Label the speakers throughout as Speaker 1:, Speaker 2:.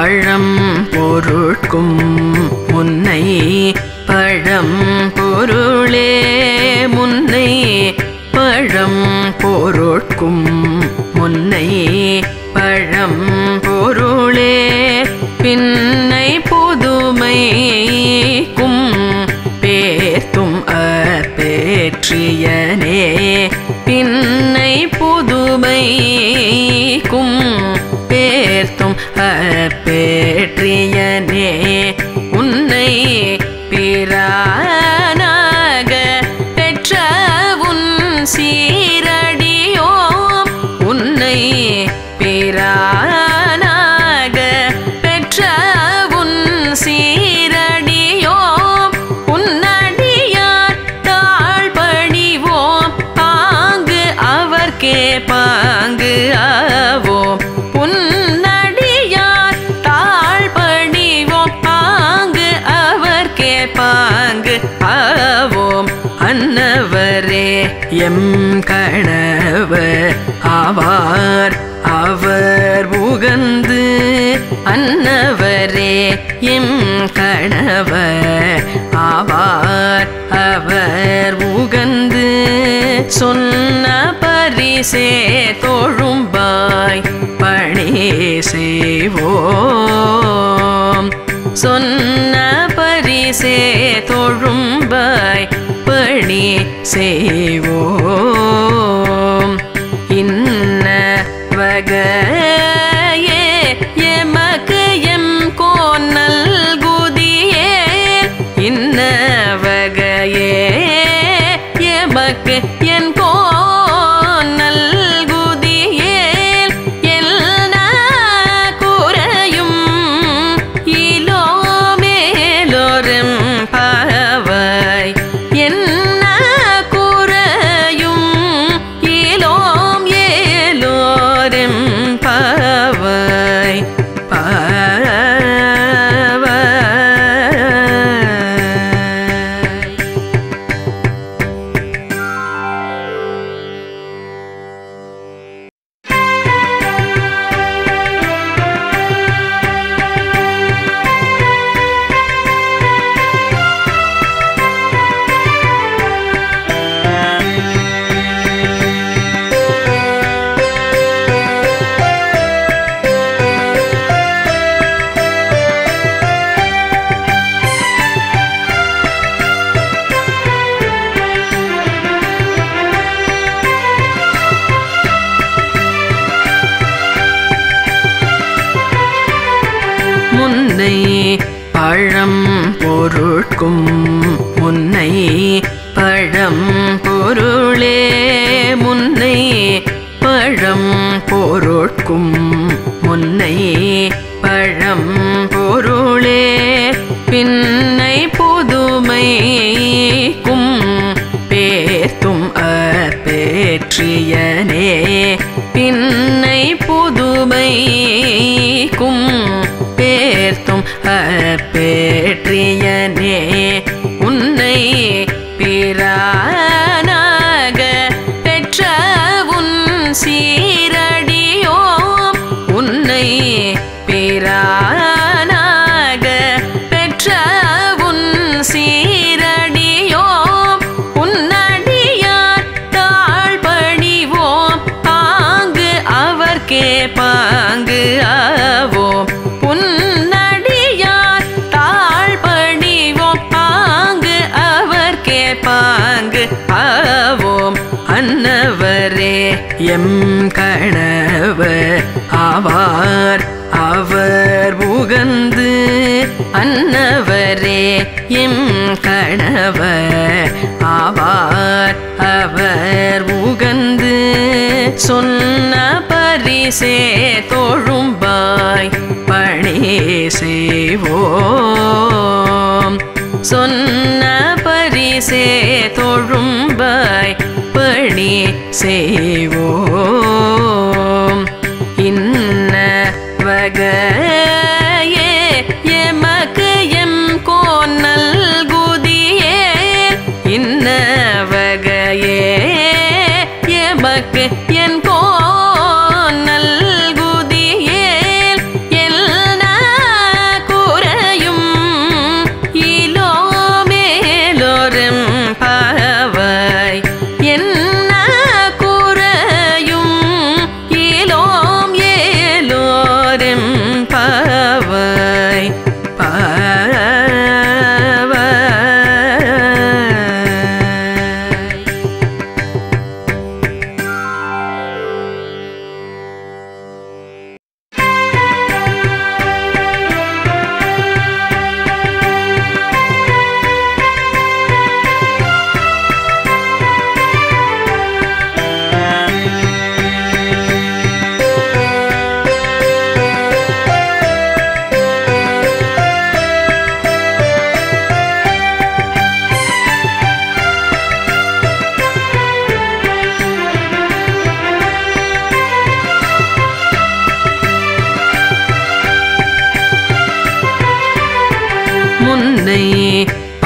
Speaker 1: பழம் பொருட்கும் முன்னை பழம் பொருளே முன்னை பழம் பொருட்கும் முன்னை பழம் பொருளே பின்னை புதுமைக்கும் பேர்த்தும் அப்பேற்றியனே பின்னை புதுமைக்கும் பேர்த்தும் அப்பேற்றியனே உன்னை பிரானாக பெற்ற உன் சீரடியோ உன்னை பிரானாக பெற்ற உன் சீரடியோ உன்னடியார் தாழ்பணிவோம் பாங்கு அவர்க்கே பாங்கு ஆவோம் உன்னடியார் தாழ்பணிவோம் பாங்கு அவர்க்கே பாங்கு ஆவோம் அன்னவரே எம் கணவர் ஆவார் அவர் உகந்து அன்னவரே எம் கணவர் ஆவார் அவர் உகந்து சொன்ன பரிசே தோழும்பாய் பணி செய்வோம் சொன்ன பரிசே தொழும்பாய் பணி செய்வோம் இன்ன வகையே எமக்கு எம் கோன்னல் குதியே இன்ன வகையே எமக்கு என் கோன்னல் குதியே என்ன குறையும் இலோ மேலோரும் பாவாய் என்ன குறையும் இலோம் ஏலோரும் பாவாய் பாவாய் முன்னை பழம் பொருட்கும் முன்னை பழம் பொருளே முன்னை பழம் பொருட்கும் முன்னை பழம் பொருளே பின்னை புதுமைக்கும் பேர்த்தும் அப்பேற்றியனே பின்னை புதுமைக்கும் பேர்த்தும் அப்பேற்றியனே உன்னை பிரானாக பெற்ற உன் சீரடியோ உன்னை பிரானாக பெற்ற உன் சீரடியோ உன்னடியார் தாழ்பணிவோம் பாங்கு அவர்க்கே பாங்கு ஆவோம் உன்னடியார் தாழ்பணிவோம் பாங்கு அவர்க்கே பாங்கு ஆவோம் அன்னவரே எம் கணவர் ஆவார் அவர் உகந்து அன்னவரே எம் கணவர் ஆவார் அவர் உகந்து சொன்ன பரிசே தோழும்பாய் பணி செய்வோம் சொன்ன பரிசே தொழும்பாய் பணி செய்வோம் இன்ன வகையே எமக்கு எம் கோன்னல் குதியே இன்ன வகையே எமக்கு என் கோன்னல் குதியே என்ன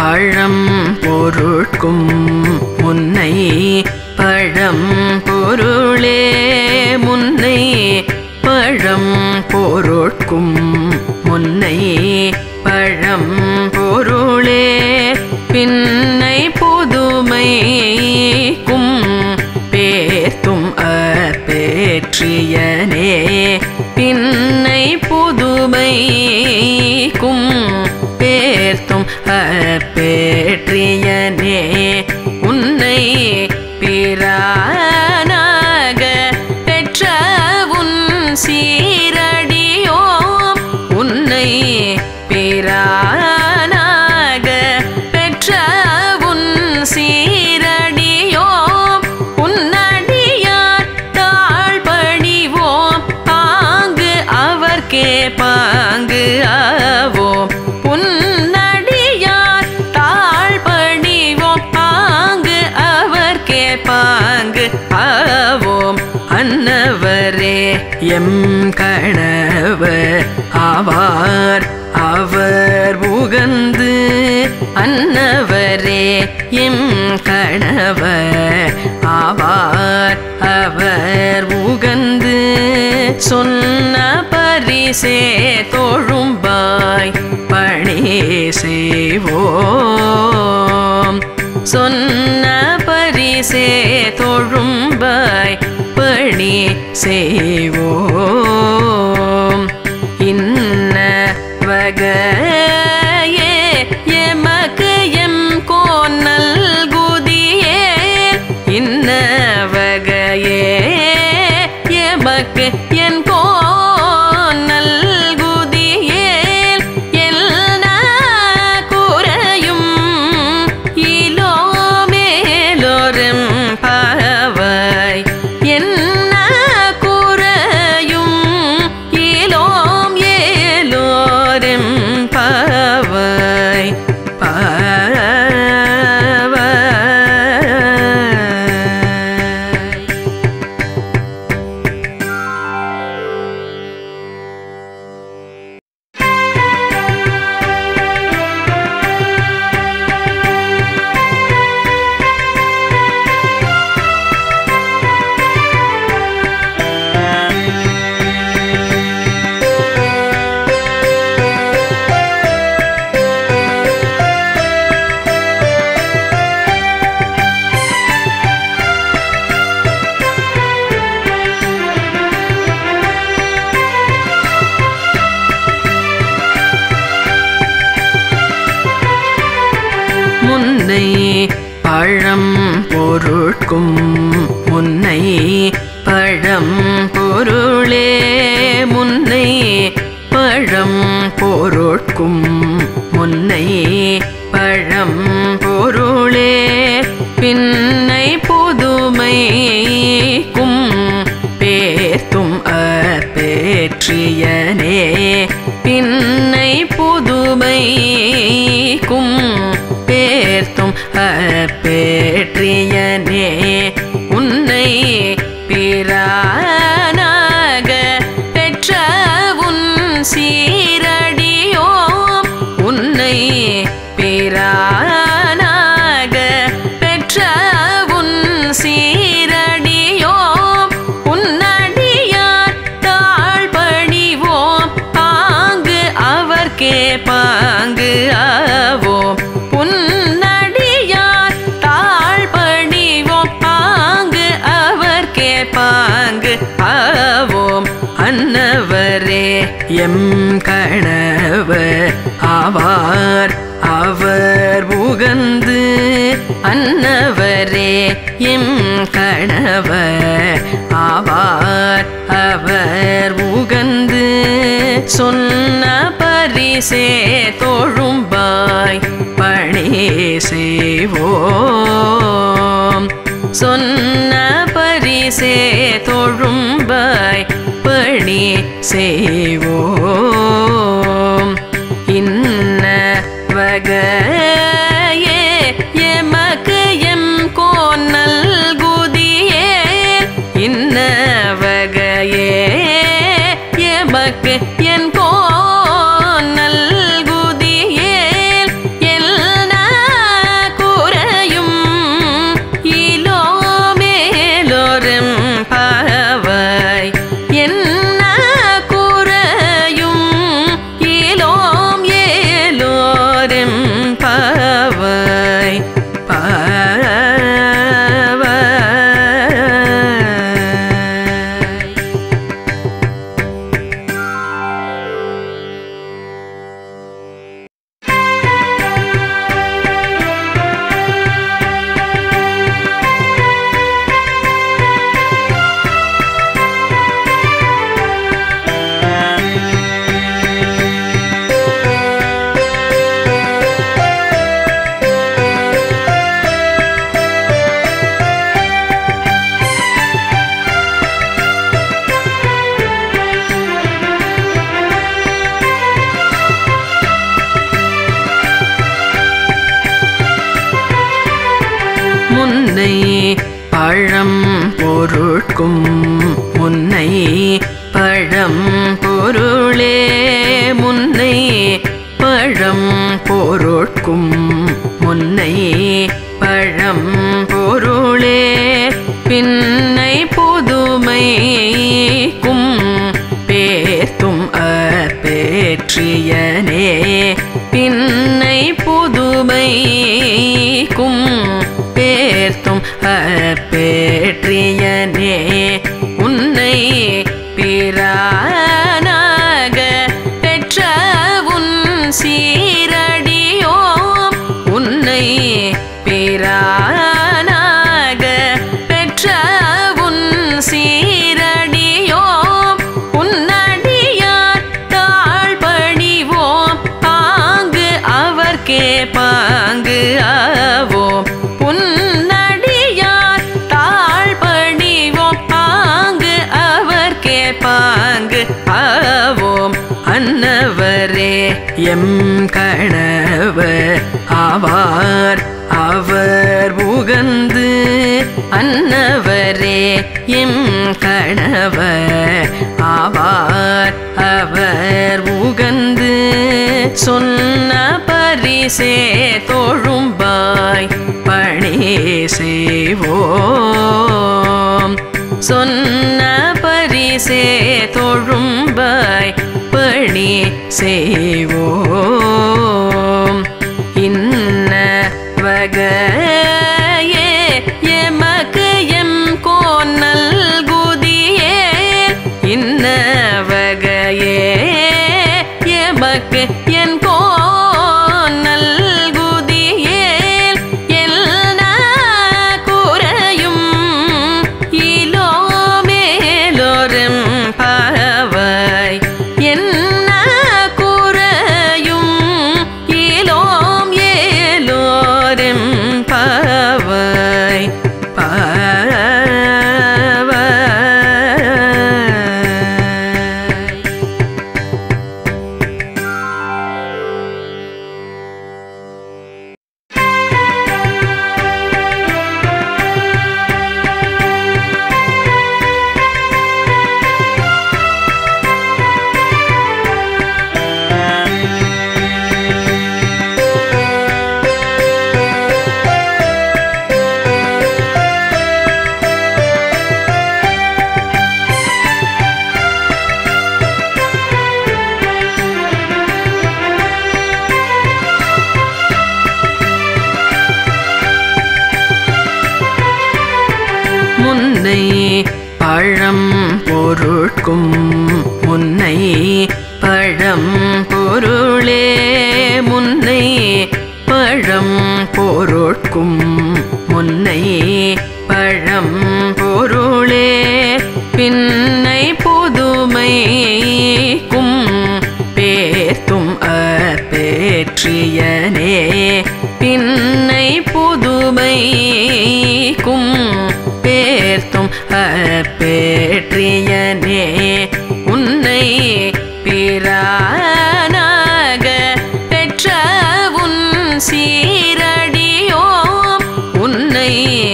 Speaker 1: பழம் பொருட்கும் முன்னை பழம் பொருளே முன்னை பழம் பொருட்கும் முன்னை பழம் பொருளே பின்னை புதுமைக்கும் பேர்த்தும் அப்பேற்றியனே பின்னை புதுமைக்கும் பேர்த்தும் அப்பேற்றியனே உன்னை பிரானாக பெற்ற உன் சீரடியோ உன்னை பிரானாக பெற்ற உன் சீரடியோ உன்னடியார் தாழ்பணிவோம் பாங்கு அவர்க்கே பாங்கு ஆவோம் உன்னடியார் தாழ்பணிவோம் பாங்கு அவர்க்கே பாங்கு ஆவோம் அன்னவரே எம் கணவர் ஆவார் அவர் உகந்து அன்னவரே எம் கணவர் ஆவார் அவர் உகந்து சொன்ன பரிசே தோழும்பாய் பணி செய்வோம் சொன்ன பரிசே தொழும்பாய் பணி செய்வோம் இன்ன வகையே எமக்கு எம் கோன்னல் குதியே இன்ன வகையே எமக்கு என் கோன்னல் குதியேல் எல்லா குறையும் இலோ மேலோரும் பாவாய் என்ன குறையும் இலோம் ஏலோரும் பாவாய் பாவாய் முன்னை பழம் பொருட்கும் முன்னை பழம் பொருளே முன்னை பழம் பொருட்கும் முன்னை பழம் பொருளே பின்னை புதுமைக்கும் பேர்த்தும் அப்பேற்றியனே பின்னை புதுமைக்கும் பேர்த்தும் அப்பேற்றியனே உன்னை பிரானாக பெற்ற உன் சீரடியோ உன்னை பிரானாக பெற்ற உன் சீரடியோ உன்னடியார் தாழ்பணிவோம் பாங்கு அவர்க்கே பாங்கு ஆவோம் உன்னடியார் தாழ்பணிவோம் பாங்கு அவர்க்கே பாங்கு ஆவோம் அன்னவரே எம் கணவர் ஆவார் அவர் உகந்து அன்னவரே எம் கணவர் ஆவார் அவர் உகந்து சொன்ன பரிசே தோழும்பாய் பணி செய்வோம் சொன்ன பரிசே தொழும்பாய் பணி செய்வோம் இன்ன வகையே எமக்கு எம் கோன்னல் குதியே இன்ன வகையே எமக்கு என் கோன்னல் குதியேல் எல்லா பழம் பொருட்கும் முன்னை பழம் பொருளே முன்னை பழம் பொருட்கும் முன்னை பழம் பொருளே பின்னை புதுமைக்கும் பேர்த்தும் அப்பேற்றியனே பின்னை புதுமைக்கும் பேர்த்தும் அப்பேற்றியனே உன்னை பிரானாக பெற்ற உன் சீரடியோ உன்னை பிரானாக பெற்ற உன் சீரடியோ உன்னடியார் தாழ்பணிவோம் பாங்கு அவர்க்கே பாங்கு ஆவோம் உன்னடியார் தாழ்பணிவோம் பாங்கு அவர்க்கே பாங்கு ஆவோம் அன்னவரே எம் கணவர் ஆவார் அவர் உகந்து அன்னவரே எம் கணவர் ஆவார் அவர் உகந்து சொன்ன பரிசே தோழும்பாய் பணி செய்வோம் சொன்ன பரிசே தொழும்பாய் பணி செய்வோம் இன்ன வகையே எமக்கு எம் கோன்னல் குதியே இன்ன வகையே எமக்கு என் கோன்னல் குதியேல் எல்லா குறையும் இலோ மேலோரும் பாவாய் என்ன குறையும் இலோம் ஏலோரும் பாவாய் பாவாய் முன்னை பழம் பொருட்கும் முன்னை பழம் பொருளே முன்னை பழம் பொருட்கும் முன்னை பழம் பொருளே பின்னை புதுமைக்கும் பேர்த்தும் அப்பேற்றியனே பின்னை புதுமைக்கும் பேர்த்தும் அப்பேற்றியனே உன்னை பிரானாக பெற்ற உன் சீரடியோ உன்னை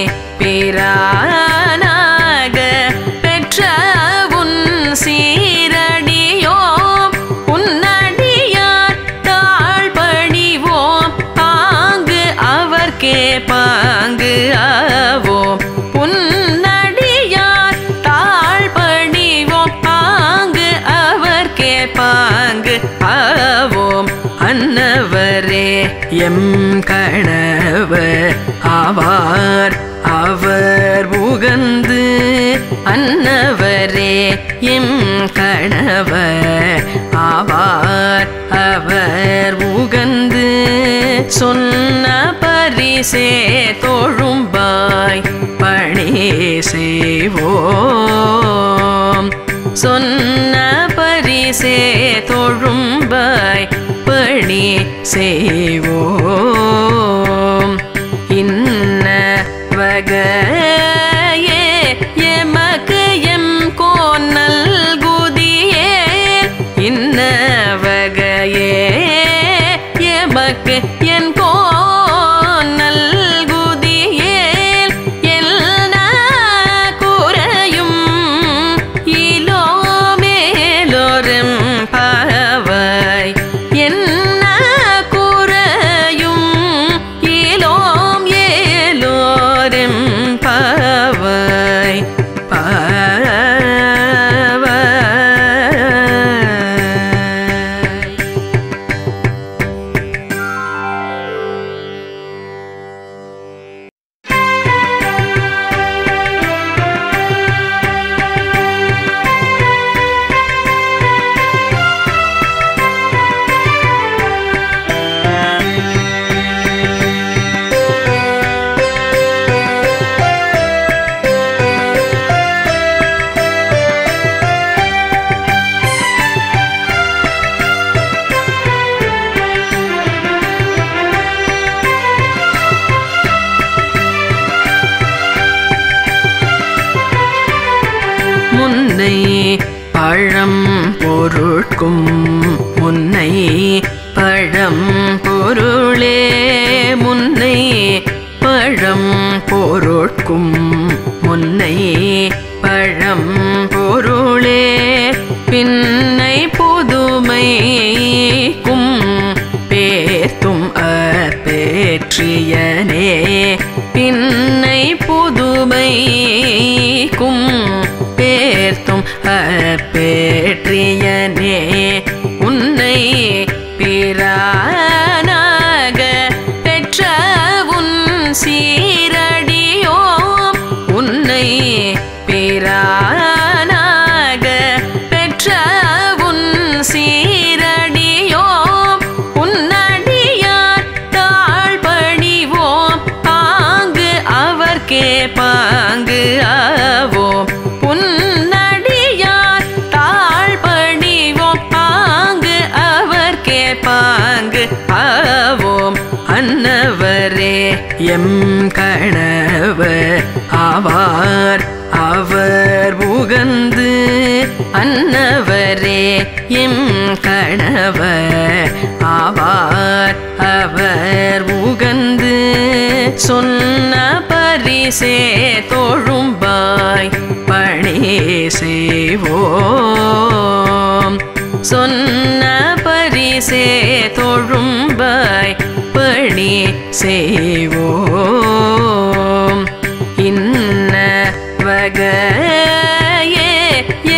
Speaker 1: பிரானாக பெற்ற உன் சீரடியோ உன்னடியார் தாழ்பணிவோம் பாங்கு அவர்க்கே பாங்கு ஆவோம் உன்னடியார் தாழ்பணிவோம் பாங்கு அவர்க்கே பாங்கு ஆவோம் அன்னவரே எம் கணவர் ஆவார் அவர் உகந்து அன்னவரே எம் கணவர் ஆவார் அவர் உகந்து சொன்ன பரிசே தோழும்பாய் பணி செய்வோம் சொன்ன பரிசே தொழும்பாய் பணி செய்வோம் இன்ன வகையே எமக்கு எம் கோன்னல் குதியே இன்ன வகையே எமக்கு என் கோன்னல் குதியேல் எல்லா முன்னை பழம் பொருட்கும் முன்னை பழம் பொருளே முன்னை பழம் பொருட்கும் முன்னை பழம் பொருளே பின்னை புதுமைக்கும் பேர்த்தும் அப்பேற்றியனே பின்னை புதுமைக்கும் பேர்த்தும் அப்பேற்றியனே உன்னை பிரானாக பெற்ற உன் சீரடியோ உன்னை பிரானாக பெற்ற உன் சீரடியோ உன்னடியார் தாழ்பணிவோம் பாங்கு அவர்க்கே பாங்கு ஆவோம் உன்னடியார் தாழ்பணிவோம் பாங்கு அவர்க்கே பாங்கு ஆவோம் அன்னவரே எம் கணவர் ஆவார் அவர் உகந்து அன்னவரே எம் கணவர் ஆவார் அவர் உகந்து சொன்ன பரிசே தோழும்பாய் பணி செய்வோம் சொன்ன பரிசே தொழும்பாய் பணி செய்வோம் இன்ன வகையே